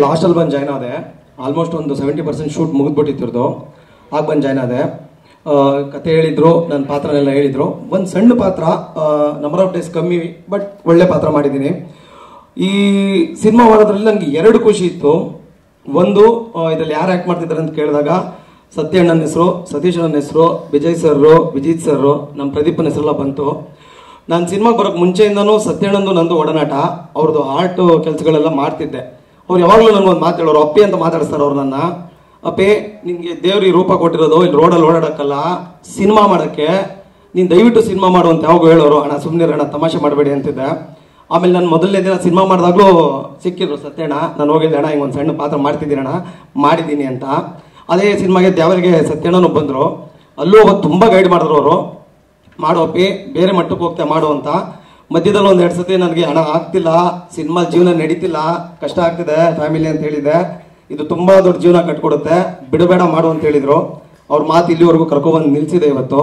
ಲಾಸ್ಟಲ್ಲಿ ಬಂದು ಜಾಯ್ನ್ ಆದೆ ಆಲ್ಮೋಸ್ಟ್ ಒಂದು ಸೆವೆಂಟಿ ಪರ್ಸೆಂಟ್ ಶೂಟ್ ಮುಗಿದ್ಬಿಟ್ಟಿತ್ತು ಆಗ ಬಂದು ಜಾಯ್ನ್ ಆದೆ ಆ, ಕತೆ ಹೇಳಿದ್ರು ನನ್ನ ಪಾತ್ರನೆಲ್ಲ ಹೇಳಿದ್ರು ಒಂದು ಸಣ್ಣ ಪಾತ್ರ ನಂಬರ್ ಆಫ್ ಡೇಸ್ ಕಮ್ಮಿ ಬಟ್ ಒಳ್ಳೆ ಪಾತ್ರ ಮಾಡಿದ್ದೀನಿ ಈ ಸಿನಿಮಾ ಮಾಡೋದ್ರಲ್ಲಿ ನನಗೆ ಎರಡು ಖುಷಿ ಇತ್ತು ಒಂದು ಇದರಲ್ಲಿ ಯಾರು ಆ್ಯಕ್ಟ್ ಮಾಡ್ತಿದ್ದಾರೆ ಅಂತ ಕೇಳಿದಾಗ ಸತ್ಯಣ್ಣನ ಹೆಸರು ಸತೀಶ್ ನನ್ನ ಹೆಸರು ವಿಜಯ್ ಸರ್ರು ವಿಜಿತ್ ಸರ್ರು ನಮ್ಮ ಪ್ರದೀಪನ ಹೆಸರೆಲ್ಲ ಬಂತು ನಾನು ಸಿನಿಮಾಗೆ ಬರೋಕ್ಕೆ ಮುಂಚೆಯಿಂದನೂ ಸತ್ಯಣ್ಣಂದು ನಂದು ಒಡನಾಟ ಅವ್ರದ್ದು ಆರ್ಟ್ ಕೆಲಸಗಳೆಲ್ಲ ಮಾಡ್ತಿದ್ದೆ ಅವ್ರು ಯಾವಾಗಲೂ ನನಗೊಂದು ಮಾತು ಹೇಳೋರು ಅಪ್ಪಿ ಅಂತ ಮಾತಾಡಿಸ್ತಾರೆ ಅವ್ರು ನನ್ನ ಅಪ್ಪೇ ನಿನಗೆ ದೇವ್ರಿಗೆ ರೂಪ ಕೊಟ್ಟಿರೋದು ಇಲ್ಲಿ ರೋಡಲ್ಲಿ ಓಡಾಡಕ್ಕಲ್ಲ ಸಿನಿಮಾ ಮಾಡೋಕ್ಕೆ ನೀನು ದಯವಿಟ್ಟು ಸಿನಿಮಾ ಮಾಡು ಅಂತ ಯಾವಾಗ ಹೇಳೋರು ಅಣ್ಣ ಸುಮ್ಮನೆ ಅಣ್ಣ ತಮಾಷೆ ಮಾಡಬೇಡಿ ಅಂತಿದ್ದೆ ಆಮೇಲೆ ನಾನು ಮೊದಲನೇ ದಿನ ಸಿನಿಮಾ ಮಾಡಿದಾಗಲೂ ಸಿಕ್ಕಿದ್ರು ಸತ್ಯಣ್ಣ ನಾನು ಹೋಗಿದ್ದೆ ಅಣ್ಣ ಹಿಂಗೆ ಒಂದು ಸಣ್ಣ ಪಾತ್ರ ಮಾಡ್ತಿದ್ದೀನಿ ಅಣ್ಣ ಮಾಡಿದ್ದೀನಿ ಅಂತ ಅದೇ ಸಿನಿಮಾಗೆ ದ್ಯಾವರಿಗೆ ಸತ್ಯಣ್ಣನೂ ಬಂದರು ಅಲ್ಲೂ ಅವತ್ತು ತುಂಬ ಗೈಡ್ ಮಾಡಿದ್ರು ಅವರು ಮಾಡೋಪಿ ಬೇರೆ ಮಟ್ಟಕ್ಕೆ ಹೋಗ್ತಾ ಮಾಡು ಅಂತ ಮಧ್ಯದಲ್ಲಿ ಒಂದು ಎರಡು ಸತಿ ನನಗೆ ಹಣ ಆಗ್ತಿಲ್ಲ ಸಿನಿಮಾ ಜೀವನ ನಡೀತಿಲ್ಲ ಕಷ್ಟ ಆಗ್ತಿದೆ ಫ್ಯಾಮಿಲಿ ಅಂತ ಹೇಳಿದೆ ಇದು ತುಂಬಾ ದೊಡ್ಡ ಜೀವನ ಕಟ್ಕೊಡುತ್ತೆ ಬಿಡಬೇಡ ಮಾಡು ಅಂತ ಹೇಳಿದ್ರು ಅವ್ರ ಮಾತು ಇಲ್ಲಿವರೆಗೂ ಕರ್ಕೊಬಂದು ನಿಲ್ಸಿದೆ ಇವತ್ತು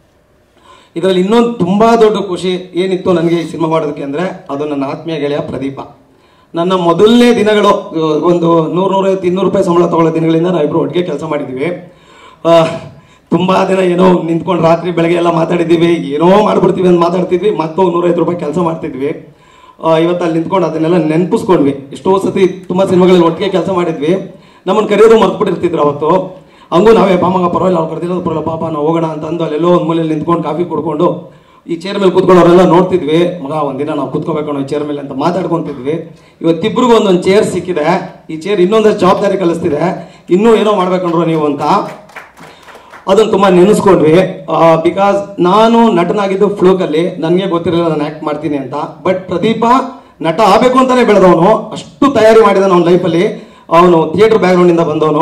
ಇದರಲ್ಲಿ ಇನ್ನೊಂದು ತುಂಬಾ ದೊಡ್ಡ ಖುಷಿ ಏನಿತ್ತು ನನಗೆ ಈ ಸಿನಿಮಾ ಮಾಡೋದಕ್ಕೆ ಅಂದ್ರೆ ಅದು ನನ್ನ ಆತ್ಮೀಯ ಗೆಳೆಯ ಪ್ರದೀಪ ನನ್ನ ಮೊದಲನೇ ದಿನಗಳು ಅಹ್, ಒಂದು ನೂರು ನೂರೈವತ್ತು ಇನ್ನೂರು ರೂಪಾಯಿ ಸಂಬಳ ತಗೊಳ್ಳೋ ದಿನಗಳಿಂದ ನಾವಿಬ್ರು ಒಟ್ಟಿಗೆ ಕೆಲಸ ಮಾಡಿದ್ದೀವಿ ಆ, ತುಂಬಾ ದಿನ ಏನೋ ನಿಂತ್ಕೊಂಡು ರಾತ್ರಿ ಬೆಳಗ್ಗೆ ಎಲ್ಲ ಮಾತಾಡಿದ್ದೀವಿ ಏನೋ ಮಾಡ್ಬಿಡ್ತೀವಿ ಅಂತ ಮಾತಾಡ್ತಿದ್ವಿ ಮತ್ತೋಗಿ ನೂರೈವತ್ತು ರೂಪಾಯಿ ಕೆಲಸ ಮಾಡ್ತಿದ್ವಿ ಆ, ಇವತ್ತು ಅಲ್ಲಿ ನಿಂತ್ಕೊಂಡು ಅದನ್ನೆಲ್ಲ ನೆನಪಿಸ್ಕೊಂಡ್ವಿ ಎಷ್ಟೋ ಸತಿ ತುಂಬಾ ಸಿನಿಮಾಗಳಲ್ಲಿ ಒಟ್ಟಿಗೆ ಕೆಲಸ ಮಾಡಿದ್ವಿ ನಮ್ಮನ್ನು ಕರೆಯೋದು ಮರ್ತ್ಬಿಟ್ಟಿರ್ತಿದ್ರು ಅವತ್ತು ಹಂಗೂ ನಾವೇ ಪಾಮಗ ಪರವಾಗಿಲ್ಲ ಅವ್ರು ಕರೆದಿರೋದು ಪರವಾಗಿಲ್ಲ ಪಾಪ ನಾವು ಹೋಗೋಣ ಅಂತಂದು ಅಲ್ಲೆಲ್ಲೋ ಒಂದು ಮೂಲೆಯಲ್ಲಿ ನಿಂತ್ಕೊಂಡು ಕಾಫಿ ಕುಡ್ಕೊಂಡು ಈ ಚೇರ್ ಮೇಲೆ ಕೂತ್ಕೊಳ್ಳೋರೆಲ್ಲ ನೋಡ್ತಿದ್ವಿ ಮಗ ಒಂದಿನ ನಾವು ಕೂತ್ಕೋಬೇಕು ಅನ್ನೋ ಚೇರ್ ಮೇಲೆ ಅಂತ ಮಾತಾಡ್ಕೊಂತಿದ್ವಿ ಇವತ್ತಿಬ್ರಿಗೂ ಒಂದೊಂದು ಚೇರ್ ಸಿಕ್ಕಿದೆ ಈ ಚೇರ್ ಇನ್ನೊಂದಷ್ಟು ಜವಾಬ್ದಾರಿ ಕಲಿಸ್ತಿದೆ ಇನ್ನೂ ಏನೋ ಮಾಡ್ಬೇಕಂಡ್ರು ನೀವು ಅಂತ ಅದನ್ನು ತುಂಬಾ ನೆನೆಸ್ಕೊಂಡ್ವಿ ಬಿಕಾಸ್ ನಾನು ನಟನಾಗಿದ್ದು ಫ್ಲೂಕಲ್ಲಿ ನನಗೆ ಗೊತ್ತಿರಲಿಲ್ಲ ನಾನು ಆಕ್ಟ್ ಮಾಡ್ತೀನಿ ಅಂತ ಬಟ್ ಪ್ರದೀಪ ನಟ ಆಗಬೇಕು ಅಂತಾನೆ ಬೆಳೆದವನು ಅಷ್ಟು ತಯಾರಿ ಮಾಡಿದಾನೆ ಅವನ ಲೈಫಲ್ಲಿ ಅವನು ಥಿಯೇಟರ್ ಬ್ಯಾಕ್ಗ್ರೌಂಡಿಂದ ಬಂದವನು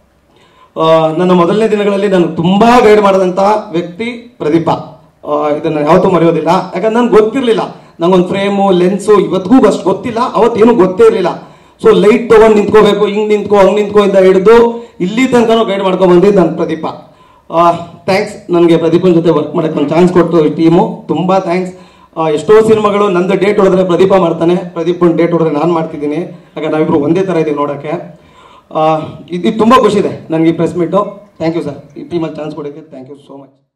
ಆ, ನನ್ನ ಮೊದಲನೇ ದಿನಗಳಲ್ಲಿ ನಾನು ತುಂಬಾ ಗೈಡ್ ಮಾಡಿದಂತ ವ್ಯಕ್ತಿ ಪ್ರದೀಪ ಆ, ಇದನ್ನ ಯಾವತ್ತೂ ಮರೆಯೋದಿಲ್ಲ ಯಾಕಂದ್ರೆ ನನ್ಗೆ ಗೊತ್ತಿರಲಿಲ್ಲ ನಂಗೊಂದು ಫ್ರೇಮು ಲೆನ್ಸು ಇವತ್ತಿಗೂ ಅಷ್ಟು ಗೊತ್ತಿಲ್ಲ ಅವತ್ತೇನು ಗೊತ್ತೇ ಇರಲಿಲ್ಲ ಸೊ ಲೈಟ್ ತಗೊಂಡು ನಿಂತ್ಕೋಬೇಕು ಹಿಂಗ್ ನಿಂತ್ಕೋ ಹಂಗ್ ನಿಂತ್ಕೋ ಇಂದ ಹಿಡಿದು ಇಲ್ಲಿ ತನಕನೂ ಗೈಡ್ ಮಾಡ್ಕೊಂಡ್ ಬಂದಿದ್ದು ನನ್ನ ಪ್ರದೀಪ ಥ್ಯಾಂಕ್ಸ್ ನನಗೆ ಪ್ರದೀಪನ ಜೊತೆ ವರ್ಕ್ ಮಾಡಕ್ಕೆ ಒಂದು ಚಾನ್ಸ್ ಕೊಟ್ಟು ಈ ಟೀಮು ತುಂಬಾ ಥ್ಯಾಂಕ್ಸ್ ಎಷ್ಟೋ ಸಿನಿಮಾಗಳು ನಂದು ಡೇಟ್ ಹೊಡೆದ್ರೆ ಪ್ರದೀಪ ಮಾಡ್ತಾನೆ ಪ್ರದೀಪನ್ ಡೇಟ್ ಹೊಡೆದ್ರೆ ನಾನು ಮಾಡ್ತಿದ್ದೀನಿ ಯಾಕಂದ್ರೆ ನಾವಿಬ್ರು ಒಂದೇ ಥರ ಇದೀವಿ ನೋಡೋಕ್ಕೆ ಇದು ತುಂಬ ಖುಷಿ ಇದೆ ನನಗೆ ಈ press meet thank you sir ಈ ಟೀಮಲ್ಲಿ ಚಾನ್ಸ್ ಕೊಡೋಕ್ಕೆ ಥ್ಯಾಂಕ್ ಯು ಸೋ ಮಚ್